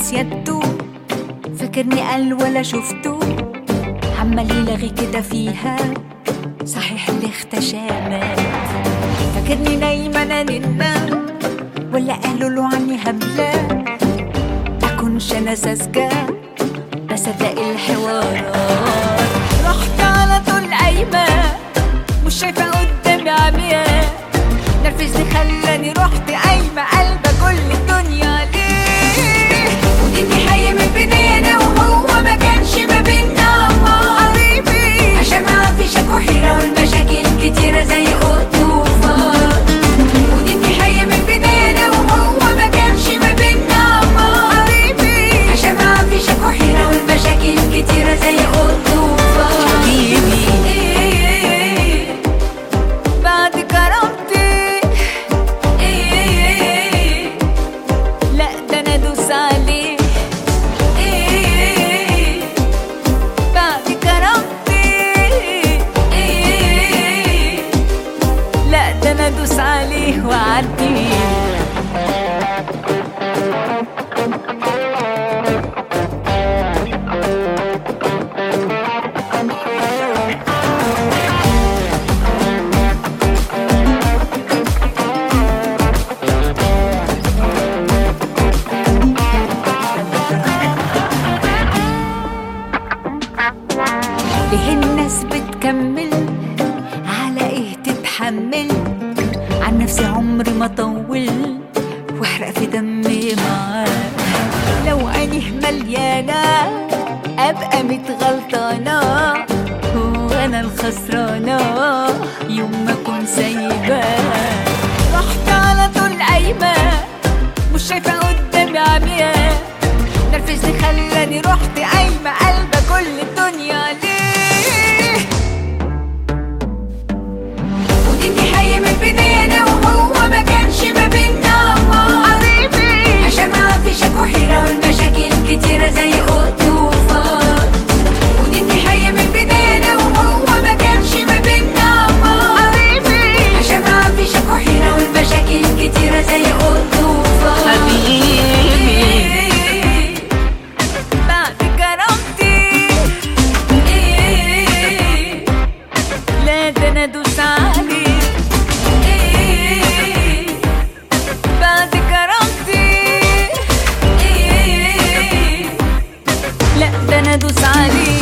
سيادته فاكرني قال ولا شفته عمال يلغي كده فيها صحيح اللي اختشامة فاكرني نايمة انا ننام ولا قالوا له عني هبلة أكونش أنا ساذجة بصدق الحوارات رحت على طول قايمة مش شايفة قدامي عمياء نرفزني خلاني رحت قايمة قلبة كل الدنيا ليه ودني حي من بيننا وهو ما كانش ما بينا قريبي عشان ما فيش اكو حيرة والمشاكل كتيرة زي قطوفات ودني حي من بيننا وهو ما كانش ما بينا قريبي عشان ما فيش اكو حيرة والمشاكل كتيرة زي قطوفات حبيبي بعد كرامتي إيه لا ده انا ادوس عليه إيه بعد كرامتي إيه لا ده انا ادوس عليه واعديه ليه الناس بتكمل على ايه تتحمل عن نفسي عمري ما طول واحرق في دمي معاه لو عينيه مليانة ابقى متغلطانة هو انا الخسرانة يوم ما اكون سايباه رحت على طول قايمة مش شايفة قدامي عمياء نرفزني خلاني رحت قايمة قلبة كل الدنيا ليه ودني حي من بيننا وهو ما كانش ما بينا قريبي عشان ما فيش اكو حيرة والمشاكل كتيرة زي قطوفات ودني حي من بيننا وهو ما كانش ما بينا قريبي عشان ما فيش اكو حيرة والمشاكل كتيرة زي قطوفات حبيبي بعد كرامتي إيه لا ده انا ادوس عليه إيه بعد كرامتي إيه لا ده انا ادوس عليه